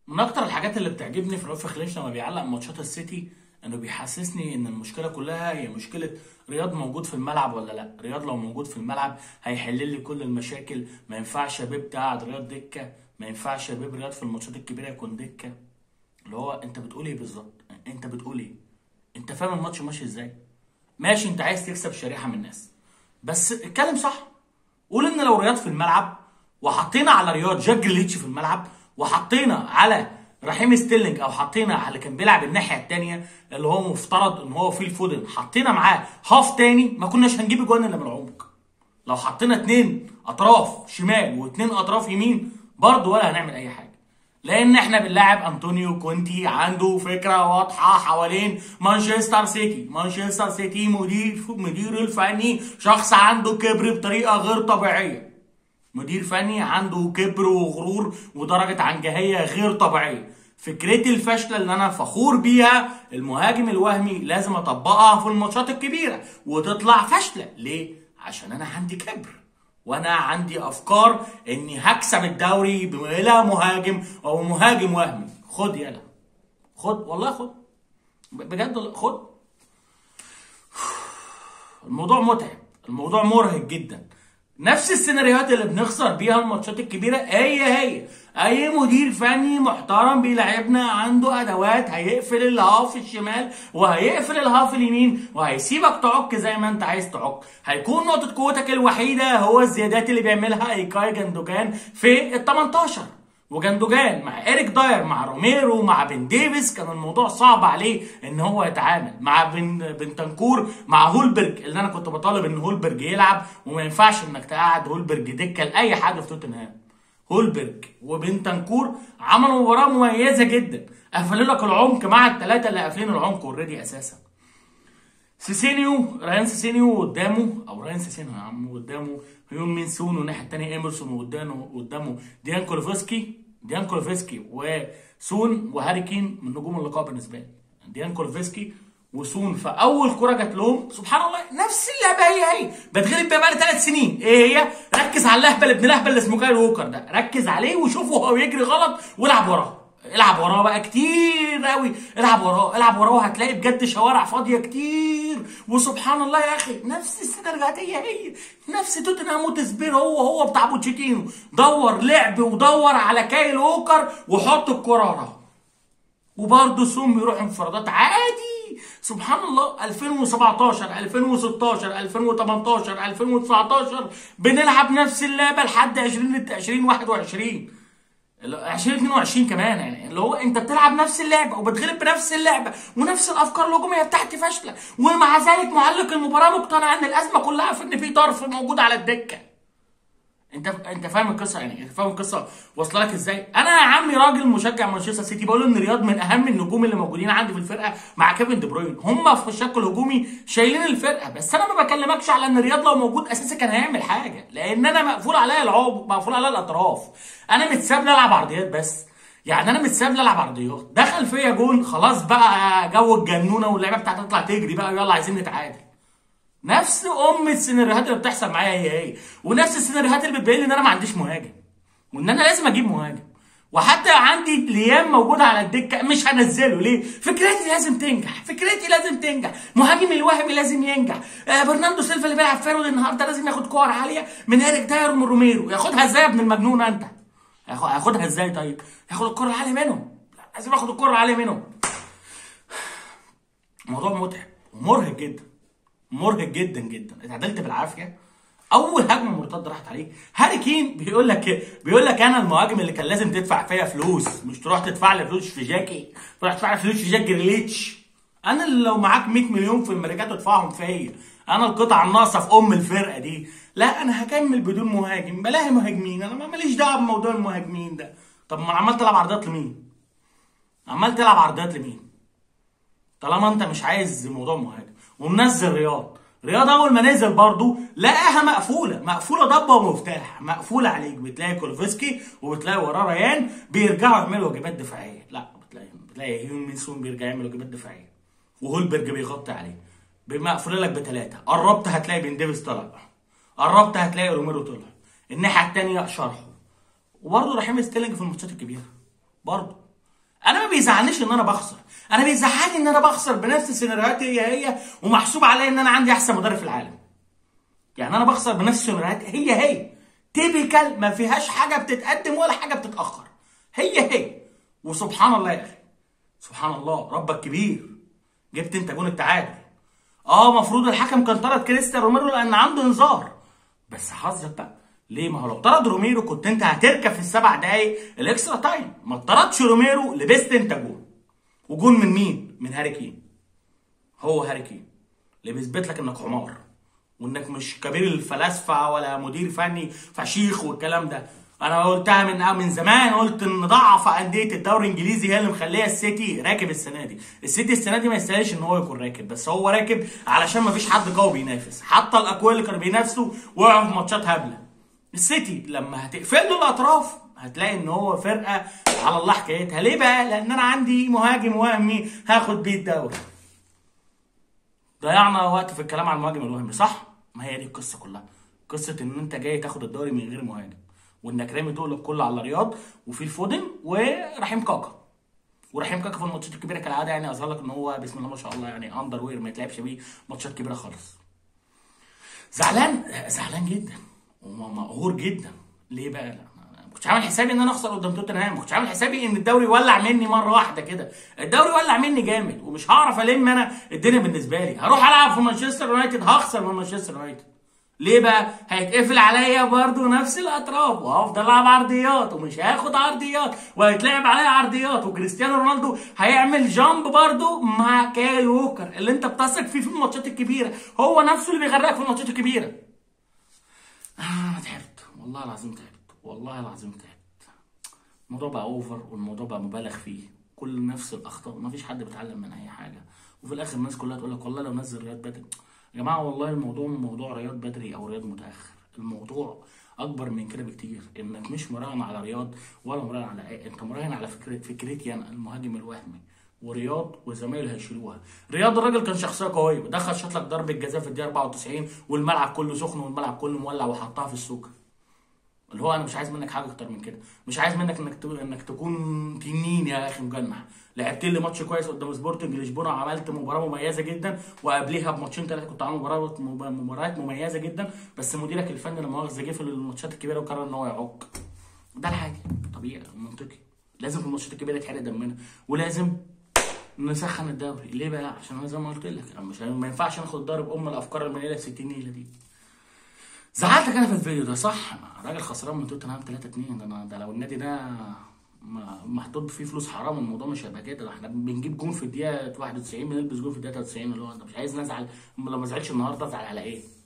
من اكتر الحاجات اللي بتعجبني في رافع خليش لما بيعلق ماتشات السيتي انه بيحسسني ان المشكله كلها هي مشكله رياض موجود في الملعب ولا لا رياض لو موجود في الملعب هيحل لي كل المشاكل ما ينفعش يا بيب تقعد رياض دكه ما ينفعش يا بيب رياض في الماتشات الكبيره يكون دكه اللي هو انت بتقول ايه بالظبط انت بتقول ايه انت فاهم الماتش ماشي ازاي ماشي انت عايز تكسب شريحه من الناس بس اتكلم صح قول ان لو رياض في الملعب وحطينا على رياض جاك جريليتش في الملعب وحطينا على رحيم ستيرلينج او حطينا على اللي كان بيلعب الناحيه الثانيه اللي هو مفترض ان هو فيل فودن حطينا معاه هاف تاني ما كناش هنجيب اجوان الا من العمق لو حطينا اتنين اطراف شمال واتنين اطراف يمين برضه ولا هنعمل اي حاجه لان احنا بنلاعب انطونيو كونتي عنده فكره واضحه حوالين مانشستر سيتي مانشستر سيتي مدير مدير الفني شخص عنده كبر بطريقه غير طبيعيه مدير فني عنده كبر وغرور ودرجه عنجهيه غير طبيعيه فكرتي الفاشله اللي انا فخور بيها المهاجم الوهمي لازم اطبقها في الماتشات الكبيره وتطلع فاشله ليه عشان انا عندي كبر وانا عندي افكار اني هكسب الدوري بلا مهاجم او مهاجم وهمي خد يلا خد والله خد بجد والله خد الموضوع متعب الموضوع مرهق جدا نفس السيناريوهات اللي بنخسر بيها الماتشات الكبيره هي هي اي مدير فني محترم بيلعبنا عنده ادوات هيقفل الهاف الشمال وهيقفل الهاف اليمين وهيسيبك تعك زي ما انت عايز تعك هيكون نقطه قوتك الوحيده هو الزيادات اللي بيعملها ايكاي جندوجان في ال 18 وجندوجان مع ايريك داير مع روميرو مع بن ديفيس كان الموضوع صعب عليه ان هو يتعامل مع بن بنتنكور مع هولبرج اللي انا كنت بطالب ان هولبرج يلعب وما ينفعش انك تقعد هولبرج دكه لاي حاجه في توتنهام هولبرج وبنتنكور عملوا مباراه مميزه جدا قفلوا لك العمق مع الثلاثه اللي قافلين العمق اوريدي اساسا سيسينيو ريان سيسينيو قدامه او ريان سيسينيو يا عم قدامه هيون مين سون والناحيه الثانيه ايمرسون وقدامه قدامه ديان كولوفسكي ديان كولوفسكي وسون وهاري كين من نجوم اللقاء بالنسبه لي ديان كولوفسكي وسون في اول كره جت لهم سبحان الله نفس اللعبه هي هي بتغلب بيها بقى ثلاث سنين ايه هي ركز على اللهبل ابن لهبل اللي اسمه كايل ووكر ده ركز عليه وشوفه هو بيجري غلط والعب وراه العب وراه بقى كتير قوي العب وراه العب وراه هتلاقي بجد شوارع فاضيه كتير وسبحان الله يا اخي نفس السيناريوهات هي هي نفس توتنهام وتسبير هو هو بتاع بوتشيتينو دور لعب ودور على كايل ووكر وحط الكره وراه وبرضه سوم بيروح انفرادات عادي سبحان الله 2017 2016 2018 2019 بنلعب نفس اللعبه لحد 20 2021 2022 كمان يعني اللي هو انت بتلعب نفس اللعبه وبتغلب بنفس اللعبه ونفس الافكار الهجوميه بتاعتي فاشله ومع ذلك معلق المباراه مقتنع ان الازمه كلها في ان في طرف موجود على الدكه انت انت فاهم القصه يعني انت فاهم القصه واصله لك ازاي انا يا عمي راجل مشجع مانشستر سيتي بقول ان رياض من اهم النجوم اللي موجودين عندي في الفرقه مع كيفن دي بروين هم في الشق الهجومي شايلين الفرقه بس انا ما بكلمكش على ان رياض لو موجود اساسا كان هيعمل حاجه لان انا مقفول عليا العوب مقفول عليا الاطراف انا متساب العب عرضيات بس يعني انا متساب العب عرضيات دخل فيا جون خلاص بقى جو الجنونه واللعيبه بتاعتي تطلع تجري بقى يلا عايزين نتعادل نفس ام السيناريوهات اللي بتحصل معايا هي هي ونفس السيناريوهات اللي بتبين لي ان انا ما عنديش مهاجم وان انا لازم اجيب مهاجم وحتى عندي ليام موجود على الدكه مش هنزله ليه؟ فكرتي لازم تنجح، فكرتي لازم تنجح، مهاجم الوهمي لازم ينجح، آه برناردو سيلفا اللي بيلعب فيرود النهارده لازم ياخد كور عاليه من ايريك داير من روميرو، ياخدها ازاي يا ابن المجنون انت؟ هياخدها ازاي طيب؟ ياخد الكره العاليه منهم، لازم ياخد الكره العاليه منهم. موضوع متعب ومرهق جدا. مرهق جدا جدا اتعدلت بالعافيه اول هجمه مرتده راحت عليك هاري كين بيقول لك بيقول لك انا المهاجم اللي كان لازم تدفع فيا فلوس مش تروح تدفع لي فلوس في جاكي تروح تدفع لي فلوس في جاك جريليتش انا اللي لو معاك 100 مليون في الميركاتو ادفعهم فيا انا القطعه الناقصه في ام الفرقه دي لا انا هكمل بدون مهاجم بلاقي مهاجمين انا ماليش دعوه بموضوع المهاجمين ده طب ما انا عمال تلعب عرضيات لمين عمال تلعب عرضيات لمين طالما انت مش عايز موضوع مهاجم ومنزل رياض رياض اول ما نزل برضو لقاها مقفوله مقفوله ضبه ومفتاح مقفوله عليك بتلاقي كولوفسكي وبتلاقي وراه ريان بيرجعوا يعملوا واجبات دفاعيه لا بتلاقي بتلاقي هيون مينسون بيرجع يعمل واجبات دفاعيه وهولبرج بيغطي عليه مقفوله لك بثلاثه قربت هتلاقي بن ديفيس طلع قربت هتلاقي روميرو طلع الناحيه الثانيه شرحه وبرضه رحيم ستيلينج في الماتشات الكبيره برضه بيزعلنيش ان انا بخسر انا بيزعلني ان انا بخسر بنفس السيناريوهات هي هي ومحسوب عليا ان انا عندي احسن مدرب في العالم يعني انا بخسر بنفس السيناريوهات هي هي تيبيكال ما فيهاش حاجه بتتقدم ولا حاجه بتتاخر هي هي وسبحان الله يا اخي سبحان الله ربك كبير جبت انت جون التعادل اه مفروض الحكم كان طرد كريستيان روميرو لان عنده انذار بس حظك بقى ليه ما هو لو طرد روميرو كنت انت هتركب في السبع دقايق الاكسترا تايم ما طردش روميرو لبست انت جون وجون من مين من هاري كين هو هاري كين اللي بيثبت لك انك حمار وانك مش كبير الفلاسفه ولا مدير فني فشيخ والكلام ده انا قلتها من من زمان قلت ان ضعف انديه الدوري الانجليزي هي اللي مخليه السيتي راكب السنه دي السيتي السنه دي ما يستاهلش ان هو يكون راكب بس هو راكب علشان ما فيش حد قوي بينافس حتى الاقوياء اللي كانوا بينافسوا وقعوا في ماتشات هبله السيتي لما هتقفل له الاطراف هتلاقي ان هو فرقه على الله حكايتها ليه بقى لان انا عندي مهاجم وهمي هاخد بيه الدوري ضيعنا وقت في الكلام عن المهاجم الوهمي صح ما هي دي القصه كلها قصه ان انت جاي تاخد الدوري من غير مهاجم وانك رامي تقلب كله على رياض وفي الفودن ورحيم كاكا ورحيم كاكا في الماتشات الكبيره كالعاده يعني اظهر لك ان هو بسم الله ما شاء الله يعني اندر وير ما يتلعبش بيه ماتشات كبيره خالص زعلان زعلان جدا ومقهور جدا ليه بقى لا ما كنتش عامل حسابي ان انا اخسر قدام توتنهام ما كنتش عامل حسابي ان الدوري ولع مني مره واحده كده الدوري ولع مني جامد ومش هعرف الم انا الدنيا بالنسبه لي هروح العب في مانشستر يونايتد هخسر من مانشستر يونايتد ليه بقى؟ هيتقفل عليا برضو نفس الاطراف وهفضل العب عرضيات ومش هاخد عرضيات وهيتلعب عليا عرضيات وكريستيانو رونالدو هيعمل جامب برضو مع كايل ووكر اللي انت بتثق فيه في الماتشات الكبيره هو نفسه اللي بيغرقك في الماتشات الكبيره. آه انا تعبت والله العظيم تعبت والله العظيم تعبت. الموضوع بقى اوفر والموضوع بقى مبالغ فيه كل نفس الاخطاء مفيش حد بيتعلم من اي حاجه وفي الاخر الناس كلها تقول لك والله لو نزل رياض بدري يا جماعه والله الموضوع موضوع رياض بدري او رياض متاخر الموضوع اكبر من كده بكتير انك مش مراهن على رياض ولا مراهن على ايه انت مراهن على فكره فكرتي انا المهاجم الوهمي ورياض وزمايله هيشيلوها رياض الراجل كان شخصيه قويه دخل شاط لك ضربه جزاء في الدقيقه 94 والملعب كله سخن والملعب كله مولع وحطها في السوق اللي هو انا مش عايز منك حاجه اكتر من كده مش عايز منك انك تقول انك تكون تنين يا اخي مجنح لعبت لي ماتش كويس قدام سبورتنج لشبونه عملت مباراه مميزه جدا وقبليها بماتشين ثلاثه كنت عامل مباراه مباريات مميزه جدا بس مديرك الفني لما مؤاخذه جه في الماتشات الكبيره وقرر ان هو يعق ده الحاجه طبيعي منطقي لازم في الماتشات الكبيره يتحرق دمنا ولازم نسخن الدوري ليه بقى عشان انا زي ما قلت لك مش ما ينفعش ناخد الدوري بام الافكار المنيله 60 نيله دي زعلتك انا في الفيديو ده صح راجل خسران من توتنهام 3 2 ده انا ده لو النادي ده محطوط فيه فلوس حرام الموضوع مش هيبقى كده احنا بنجيب جون في الدقيقه 91 بنلبس جون في الدقيقه 90 اللي هو انت مش عايز نزعل لو ما زعلتش النهارده ازعل على ايه؟